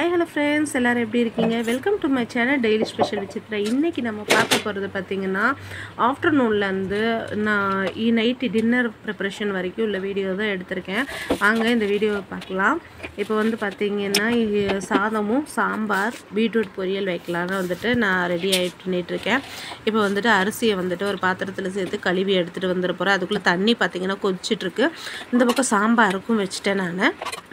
hi hello friends எல்லோரும் எப்படி இருக்கீங்க welcome to my channel daily special Vichitra இன்றைக்கி நம்ம பார்க்க போகிறது பார்த்திங்கன்னா ஆஃப்டர்நூன்லேருந்து நான் இ நைட்டு டின்னர் ப்ரிப்பரேஷன் வரைக்கும் உள்ள வீடியோ தான் எடுத்திருக்கேன் வாங்க இந்த வீடியோவை பார்க்கலாம் இப்போ வந்து பார்த்திங்கன்னா இ- சாதமும் சாம்பார் பீட்ரூட் பொரியல் வைக்கலான்னு வந்துட்டு நான் ரெடி ஆகிட்டு பண்ணிகிட்ருக்கேன் இப்போ வந்துட்டு அரிசியை வந்துட்டு ஒரு பாத்திரத்தில் சேர்த்து கழுவி எடுத்துகிட்டு வந்துட போகிறேன் அதுக்குள்ளே தண்ணி பார்த்திங்கன்னா கொதிச்சிட்ருக்கு இந்த பக்கம் சாம்பாருக்கும் வச்சுட்டேன் நான்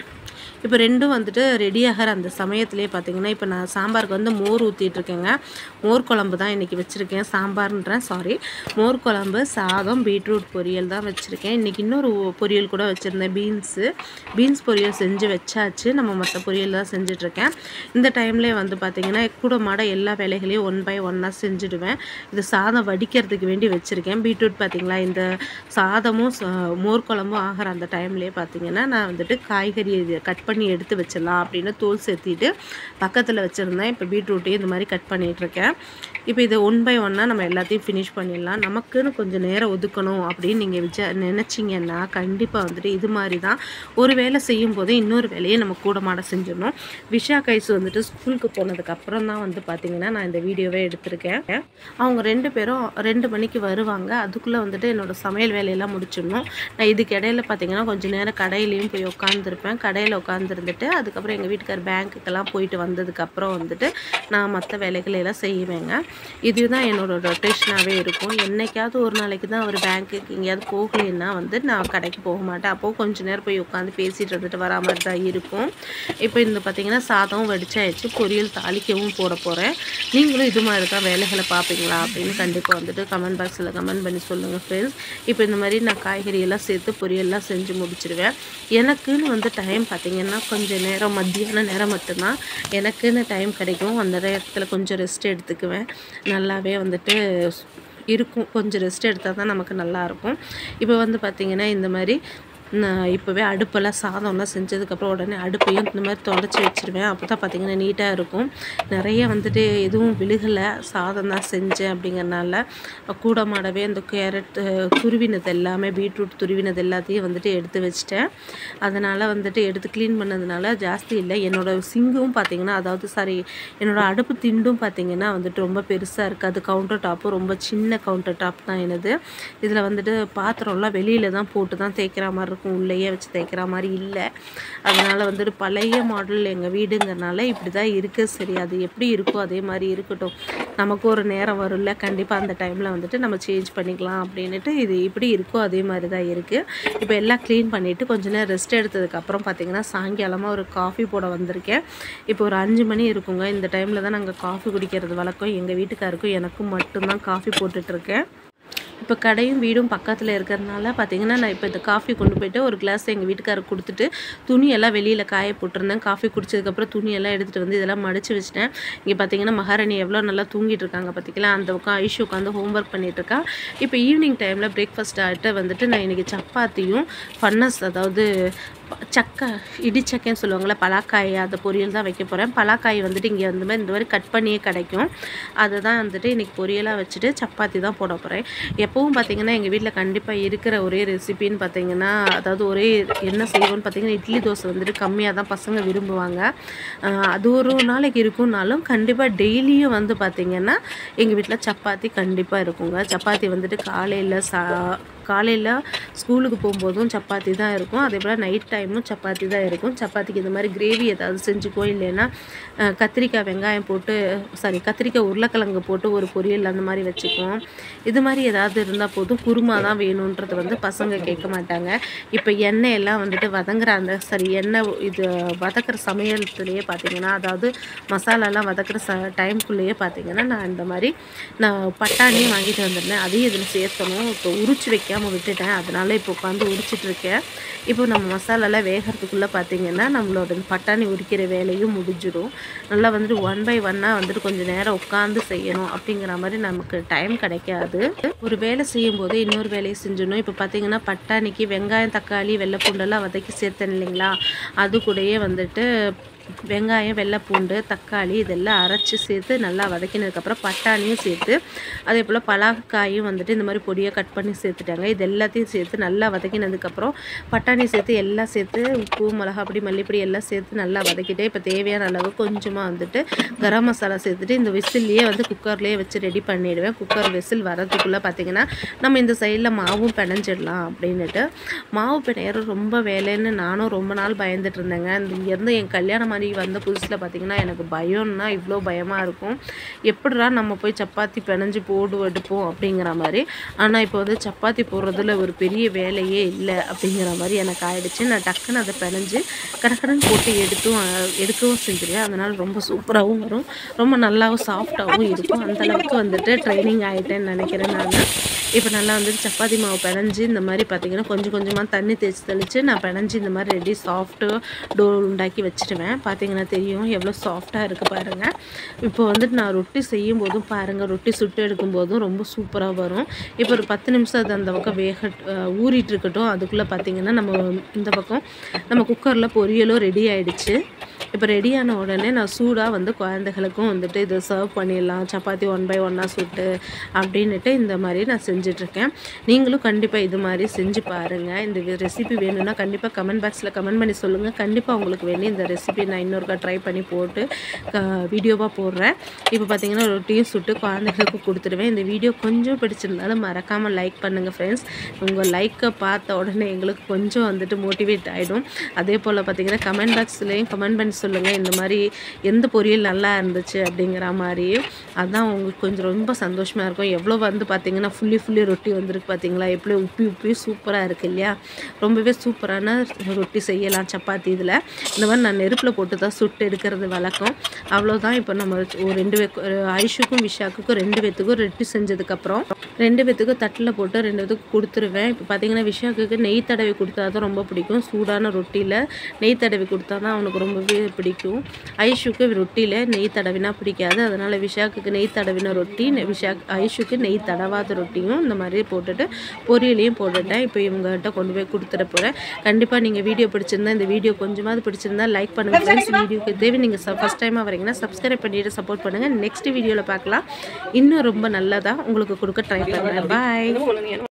இப்போ ரெண்டும் வந்துட்டு ரெடி ஆகிற அந்த சமயத்துலேயே பார்த்தீங்கன்னா இப்போ நான் சாம்பாருக்கு வந்து மோர் ஊற்றிட்டு இருக்கேங்க மோர் குழம்பு தான் இன்றைக்கி வச்சுருக்கேன் சாம்பார்ன்றேன் சாரி மோர் குழம்பு சாதம் பீட்ரூட் பொரியல் தான் வச்சுருக்கேன் இன்றைக்கி இன்னொரு பொரியல் கூட வச்சுருந்தேன் பீன்ஸு பீன்ஸ் பொரியல் செஞ்சு வச்சாச்சு நம்ம மற்ற பொரியல் தான் செஞ்சிட்ருக்கேன் இந்த டைம்லேயே வந்து பார்த்திங்கன்னா கூட மாட எல்லா வேலைகளையும் ஒன் பை ஒன்னாக செஞ்சுடுவேன் இது சாதம் வடிக்கிறதுக்கு வேண்டி வச்சுருக்கேன் பீட்ரூட் பார்த்திங்களா இந்த சாதமும் ச- மோர் குழம்பும் ஆகிற அந்த டைம்லேயே பார்த்திங்கன்னா நான் வந்துட்டு காய்கறி இது கட் பண்ணி எடுத்து வச்சிடலாம் அப்படின்னு தோல் சேர்த்திட்டு பக்கத்தில் வச்சுருந்தேன் இப்போ பீட்ரூட்டையும் இந்த மாதிரி கட் பண்ணிகிட்ருக்கேன் இப்போ இதை ஒன் பை ஒன்னாக நம்ம எல்லாத்தையும் ஃபினிஷ் பண்ணிடலாம் நமக்குன்னு கொஞ்சம் நேரம் ஒதுக்கணும் அப்படின்னு நீங்கள் விஜ நினச்சிங்கன்னா கண்டிப்பாக வந்துட்டு இது மாதிரி தான் ஒரு வேலை செய்யும் போதே இன்னொரு வேலையை நம்ம கூட மாட செஞ்சிடணும் விஷா கைஸ் வந்துட்டு ஸ்கூலுக்கு போனதுக்கு அப்புறம் தான் வந்து பார்த்திங்கன்னா நான் இந்த வீடியோவே எடுத்திருக்கேன் அவங்க ரெண்டு பேரும் ரெண்டு மணிக்கு வருவாங்க அதுக்குள்ளே வந்துட்டு என்னோட சமையல் வேலையெல்லாம் முடிச்சிடணும் நான் இதுக்கு இடையில பார்த்தீங்கன்னா கொஞ்சம் நேரம் கடையிலையும் போய் உட்காந்துருப்பேன் கடையில் உட்காந்துருந்துட்டு அதுக்கப்புறம் எங்கள் வீட்டுக்கார் பேங்க்குக்கெல்லாம் போயிட்டு வந்ததுக்கப்புறம் வந்துட்டு நான் மற்ற வேலைகளை எல்லாம் செய்வேங்க இதுதான் என்னோட ரொட்டேஷனாகவே இருக்கும் என்னைக்காவது ஒரு நாளைக்கு தான் அவர் பேங்க்குக்கு எங்கேயாவது போகலைன்னா வந்து நான் கடைக்கு போக மாட்டேன் அப்போது கொஞ்ச நேரம் போய் உட்காந்து பேசிட்டு இருந்துட்டு வரா மாதிரி தான் இருக்கும் இப்போ இந்த பார்த்தீங்கன்னா சாதம் வடிச்சாயிடுச்சு பொரியல் தாளிக்கவும் போட போகிறேன் நீங்களும் இது மாதிரி தான் வேலைகளை பார்ப்பீங்களா அப்படின்னு கண்டிப்பாக வந்துட்டு கமெண்ட் பாக்ஸில் கமெண்ட் பண்ணி சொல்லுங்கள் ஃப்ரெண்ட்ஸ் இப்போ இந்த மாதிரி நான் காய்கறி எல்லாம் சேர்த்து பொரியல்லாம் செஞ்சு முடிச்சிடுவேன் எனக்குன்னு வந்து டைம் பார்த்தீங்கன்னா கொஞ்சம் நேரம் மத்தியான நேரம் மட்டும்தான் எனக்குன்னு டைம் கிடைக்கும் அந்த நேரத்தில் கொஞ்சம் ரெஸ்ட் எடுத்துக்குவேன் நல்லாவே வந்துட்டு இருக்கும் கொஞ்சம் ரெஸ்ட் எடுத்தால் தான் நமக்கு நல்லாயிருக்கும் இப்போ வந்து பார்த்திங்கன்னா இந்த மாதிரி நான் இப்போவே அடுப்பெல்லாம் சாதம்லாம் செஞ்சதுக்கப்புறம் உடனே அடுப்பையும் இந்த மாதிரி தொடச்சி வச்சிருவேன் அப்போ தான் பார்த்திங்கன்னா நீட்டாக இருக்கும் நிறைய வந்துட்டு எதுவும் விழுகலை சாதம் தான் செஞ்சேன் அப்படிங்கறனால கூட மாடவே அந்த கேரட் துருவினது எல்லாமே பீட்ரூட் துருவினது எல்லாத்தையும் வந்துட்டு எடுத்து வச்சிட்டேன் அதனால் வந்துட்டு எடுத்து க்ளீன் பண்ணதுனால ஜாஸ்தி இல்லை என்னோட சிங்கும் பார்த்திங்கன்னா அதாவது சாரி என்னோட அடுப்பு திண்டும் பார்த்திங்கன்னா வந்துட்டு ரொம்ப பெருசாக இருக்குது அது கவுண்டர் டாப்பு ரொம்ப சின்ன கவுண்டர் டாப் தான் எனது இதில் வந்துட்டு பாத்திரம்லாம் வெளியில் தான் போட்டு தான் தேய்க்கிற மாதிரி இருக்கும் உள்ளேயே வச்சு தேய்க்கிற மாதிரி இல்லை அதனால் வந்துட்டு பழைய மாடல் எங்கள் வீடுங்கிறனால இப்படி தான் இருக்குது சரி அது எப்படி இருக்கோ அதே மாதிரி இருக்கட்டும் நமக்கு ஒரு நேரம் வரும்ல கண்டிப்பாக அந்த டைமில் வந்துட்டு நம்ம சேஞ்ச் பண்ணிக்கலாம் அப்படின்ட்டு இது இப்படி இருக்கோ அதே மாதிரி தான் இருக்குது இப்போ எல்லாம் க்ளீன் பண்ணிவிட்டு கொஞ்ச நேரம் ரெஸ்ட் எடுத்ததுக்கப்புறம் பார்த்தீங்கன்னா சாயங்காலமாக ஒரு காஃபி போட வந்திருக்கேன் இப்போ ஒரு அஞ்சு மணி இருக்குங்க இந்த டைமில் தான் நாங்கள் காஃபி குடிக்கிறது வழக்கம் எங்கள் வீட்டுக்காருக்கும் எனக்கும் மட்டும்தான் காஃபி போட்டுட்ருக்கேன் இப்போ கடையும் வீடும் பக்கத்தில் இருக்கிறதுனால பார்த்தீங்கன்னா நான் இப்போ இந்த காஃபி கொண்டு போயிட்டு ஒரு கிளாஸ் எங்கள் வீட்டுக்காரருக்கு கொடுத்துட்டு துணியெல்லாம் வெளியில் காய போட்டிருந்தேன் காஃபி குடிச்சதுக்கப்புறம் துணியெல்லாம் எடுத்துகிட்டு வந்து இதெல்லாம் மடித்து வச்சிட்டேன் இங்கே பார்த்தீங்கன்னா மகாராணி எவ்வளோ நல்லா தூங்கிட்டு இருக்காங்க பார்த்தீங்களா அந்த பக்கம் ஐஷு உட்காந்து ஹோம்ஒர்க் பண்ணிட்டு இருக்கா இப்போ ஈவினிங் டைமில் பிரேக்ஃபாஸ்ட் ஆகிட்டு வந்துட்டு நான் இன்றைக்கி சப்பாத்தியும் ஃபன்னஸ் அதாவது ப- சக்கை இடிச்சக்கைன்னு சொல்லுவாங்கள்ல பலாக்காய் அந்த பொரியல் தான் வைக்க போகிறேன் பலாக்காய் வந்துட்டு இங்கே வந்து மாதிரி இந்த மாதிரி கட் பண்ணியே கிடைக்கும் அதை தான் வந்துட்டு இன்றைக்கி பொரியலாக வச்சுட்டு சப்பாத்தி தான் போட போகிறேன் எப்பவும் பார்த்தீங்கன்னா எங்கள் வீட்டில் கண்டிப்பாக இருக்கிற ஒரே ரெசிபின்னு பார்த்தீங்கன்னா அதாவது ஒரே என்ன செய்வோம்னு பார்த்தீங்கன்னா இட்லி தோசை வந்துட்டு கம்மியாக தான் பசங்க விரும்புவாங்க ஆஹ் அது ஒரு நாளைக்கு இருக்கும்னாலும் கண்டிப்பாக டெய்லியும் வந்து பார்த்திங்கன்னா எங்கள் வீட்டில் சப்பாத்தி கண்டிப்பாக இருக்குங்க சப்பாத்தி வந்துட்டு காலையில் சா காலையில் ஸ்கூலுக்கு போகும்போதும் சப்பாத்தி தான் இருக்கும் அதே போல் நைட் டைமும் சப்பாத்தி தான் இருக்கும் சப்பாத்திக்கு இந்த மாதிரி கிரேவி ஏதாவது செஞ்சுக்கோ இல்லைன்னா அஹ், கத்திரிக்காய் வெங்காயம் போட்டு சாரி கத்திரிக்காய் உருளைக்கிழங்கு போட்டு ஒரு பொரியல் அந்த மாதிரி வச்சுக்குவோம் இது மாதிரி ஏதாவது இருந்தால் போதும் குருமா தான் வேணுன்றது வந்து பசங்க கேட்க மாட்டாங்க இப்போ எண்ணெய் எல்லாம் வந்துட்டு வதங்குற அந்த சரி எண்ணெய் இது வதக்குற சமையலத்துலேயே பார்த்தீங்கன்னா அதாவது மசாலாலாம் வதக்குற ச டைம்குள்ளேயே பார்த்தீங்கன்னா நான் இந்த மாதிரி நான் பட்டாணியும் வாங்கிட்டு வந்திருந்தேன் அதையும் இதில் சேர்த்தணும் இப்போ உரிச்சு வைக்காமல் விட்டுட்டேன் அதனால இப்போ உட்காந்து உரிச்சிட்டு இருக்கேன் இப்போ நம்ம மசாலாலாம் வேகிறதுக்குள்ளே பார்த்தீங்கன்னா நம்மளோட இந்த பட்டாணி உரிக்கிற வேலையும் முடிஞ்சிடும் நல்லா வந்துட்டு ஒன் பை ஒன்னாக வந்துட்டு கொஞ்சம் நேரம் உட்காந்து செய்யணும் அப்படிங்கிற மாதிரி நமக்கு டைம் கிடைக்காது ஒரு வேலை செய்யும் போது இன்னொரு வேலையை செஞ்சிடணும் இப்போ பார்த்தீங்கன்னா பட்டாணிக்கு வெங்காயம் தக்காளி வெள்ளை பூண்டெல்லாம் வதக்கி சேர்த்தேன் இல்லைங்களா அது கூடயே வந்துட்டு வெங்காயம் வெள்ளைப்பூண்டு தக்காளி இதெல்லாம் அரைச்சி சேர்த்து நல்லா வதக்கினதுக்கப்புறம் பட்டாணியும் சேர்த்து அதே போல் பலாக்காயும் வந்துட்டு இந்த மாதிரி பொடியாக கட் பண்ணி சேர்த்துட்டாங்க இது எல்லாத்தையும் சேர்த்து நல்லா வதக்கினதுக்கப்புறம் பட்டாணி சேர்த்து எல்லாம் சேர்த்து உப்பு மிளகா பொடி மல்லிப்பொடி எல்லாம் சேர்த்து நல்லா வதக்கிட்டே இப்போ தேவையான அளவு கொஞ்சமாக வந்துட்டு கரம் மசாலா சேர்த்துட்டு இந்த விசில்லையே வந்து குக்கர்லேயே வச்சு ரெடி பண்ணிடுவேன் குக்கர் விசில் வரதுக்குள்ளே பார்த்தீங்கன்னா நம்ம இந்த சைடில் மாவும் பிணைஞ்சிடலாம் அப்படின்னுட்டு மாவு பிணையிற ரொம்ப வேலைன்னு நானும் ரொம்ப நாள் பயந்துட்டு இருந்தேங்க இந்த இங்கேருந்து என் கல்யாணம் மாதிரி வந்த புதுசில் பார்த்தீங்கன்னா எனக்கு பயம்னா இவ்வளோ பயமாக இருக்கும் எப்படிடா நம்ம போய் சப்பாத்தி பிணைஞ்சு போடு எடுப்போம் அப்படிங்கிற மாதிரி ஆனால் இப்போ வந்து சப்பாத்தி போடுறதுல ஒரு பெரிய வேலையே இல்லை அப்படிங்கிற மாதிரி எனக்கு ஆயிடுச்சு நான் டக்குன்னு அதை பிணைஞ்சு கடக்கடன் போட்டு எடுத்தும் அஹ், எடுக்கவும் செஞ்சுருவேன் அதனால் ரொம்ப சூப்பராகவும் வரும் ரொம்ப நல்லாவும் சாஃப்டாகவும் இருக்கும் அந்த அளவுக்கு வந்துட்டு ட்ரைனிங் ஆகிட்டேன்னு நினைக்கிறேன் நான் இப்போ நல்லா வந்துட்டு சப்பாத்தி மாவு பிணைஞ்சு இந்த மாதிரி பார்த்தீங்கன்னா கொஞ்சம் கொஞ்சமாக தண்ணி தேய்ச்சி தெளித்து நான் பிணைஞ்சு இந்த மாதிரி ரெடி சாஃப்ட்டு டோ உண்டாக்கி வச்சுருவேன் பார்த்தீங்கன்னா தெரியும் எவ்வளோ சாஃப்டாக இருக்குது பாருங்கள் இப்போ வந்துட்டு நான் ரொட்டி செய்யும் போதும் பாருங்கள் ரொட்டி சுட்டு எடுக்கும் போதும் ரொம்ப சூப்பராக வரும் இப்போ ஒரு பத்து நிமிஷம் அது அந்த பக்கம் வேக அஹ், ஊறிட்டு இருக்கட்டும் அதுக்குள்ளே பார்த்தீங்கன்னா நம்ம இந்த பக்கம் நம்ம குக்கரில் பொரியலும் ரெடி ஆயிடுச்சு இப்போ ரெடியான உடனே நான் சூடாக வந்து குழந்தைகளுக்கும் வந்துட்டு இதை சர்வ் பண்ணிடலாம் சப்பாத்தி ஒன் பை ஒன்னாக சுட்டு அப்படின்னுட்டு இந்த மாதிரி நான் செஞ்சிட்ருக்கேன் நீங்களும் கண்டிப்பாக இது மாதிரி செஞ்சு பாருங்கள் இந்த ரெசிபி வேணும்னா கண்டிப்பாக கமெண்ட் பாக்ஸில் கமெண்ட் பண்ணி சொல்லுங்கள் கண்டிப்பாக உங்களுக்கு வேணும் இந்த ரெசிபி நான் இன்னொருக்கா ட்ரை பண்ணி போட்டு வீடியோவாக போடுறேன் இப்போ பார்த்தீங்கன்னா ரொட்டியும் சுட்டு குழந்தைகளுக்கு கொடுத்துருவேன் இந்த வீடியோ கொஞ்சம் பிடிச்சிருந்தாலும் மறக்காமல் லைக் பண்ணுங்கள் ஃப்ரெண்ட்ஸ் உங்கள் லைக்கை பார்த்த உடனே எங்களுக்கு கொஞ்சம் வந்துட்டு மோட்டிவேட் ஆகிடும் அதே போல் பார்த்தீங்கன்னா கமெண்ட் பாக்ஸ்லேயும் கமெண்ட் பண்ணி சொல்லுங்கள் இந்த மாதிரி எந்த பொரியல் நல்லா இருந்துச்சு அப்படிங்கிற மாதிரி அதான் உங்களுக்கு கொஞ்சம் ரொம்ப சந்தோஷமாக இருக்கும் எவ்வளோ வந்து பார்த்தீங்கன்னா ஃபுல்லி ஃபுல்லி ரொட்டி வந்திருக்கு பார்த்தீங்களா எப்படி உப்பி உப்பி சூப்பராக இருக்கு இல்லையா ரொம்பவே சூப்பரான ரொட்டி செய்யலாம் சப்பாத்தி இதில் இந்த மாதிரி நான் நெருப்பில் போட்டு தான் சுட்டு எடுக்கிறது வழக்கம் அவ்வளோதான் இப்போ நம்ம ஒரு ரெண்டு பேருக்கு ஒரு ஐஷுக்கும் விஷாக்குக்கும் ரெண்டு பேத்துக்கும் ரொட்டி செஞ்சதுக்கப்புறம் ரெண்டு பேத்துக்கும் தட்டில் போட்டு ரெண்டு பேத்துக்கு கொடுத்துருவேன் இப்போ பார்த்தீங்கன்னா விஷாக்குக்கு நெய் தடவி கொடுத்தா தான் ரொம்ப பிடிக்கும் சூடான ரொட்டியில் நெய் தடவி கொடுத்தா தான் அவனுக்கு ரொம்பவே பிடிக்கும் ஐஷுக்கு ரொட்டியில் நெய் தடவினா பிடிக்காது அதனால் விஷாக்குக்கு நெய் தடவின ரொட்டி நெ- விஷா ஐஷுக்கு நெய் தடவாத ரொட்டியும் இந்த மாதிரி போட்டுட்டு பொரியலையும் போட்டுட்டேன் இப்போ இவங்ககிட்ட கொண்டு போய் கொடுத்துட போகிறேன் கண்டிப்பாக நீங்கள் வீடியோ பிடிச்சிருந்தா இந்த வீடியோ கொஞ்சமாவது பிடிச்சிருந்தா லைக் பண்ணுங்கள் ஃப்ரெண்ட்ஸ் வீடியோக்கு தேவை நீங்கள் ஃபஸ்ட் டைமாக வரீங்கன்னா சப்ஸ்கிரைப் பண்ணிட்டு சப்போர்ட் பண்ணுங்கள் நெக்ஸ்ட் வீடியோவில் பார்க்கலாம் இன்னும் ரொம்ப நல்லதாக உங்களுக்கு கொடுக்க ட்ரை பண்ணுறேன் பாய்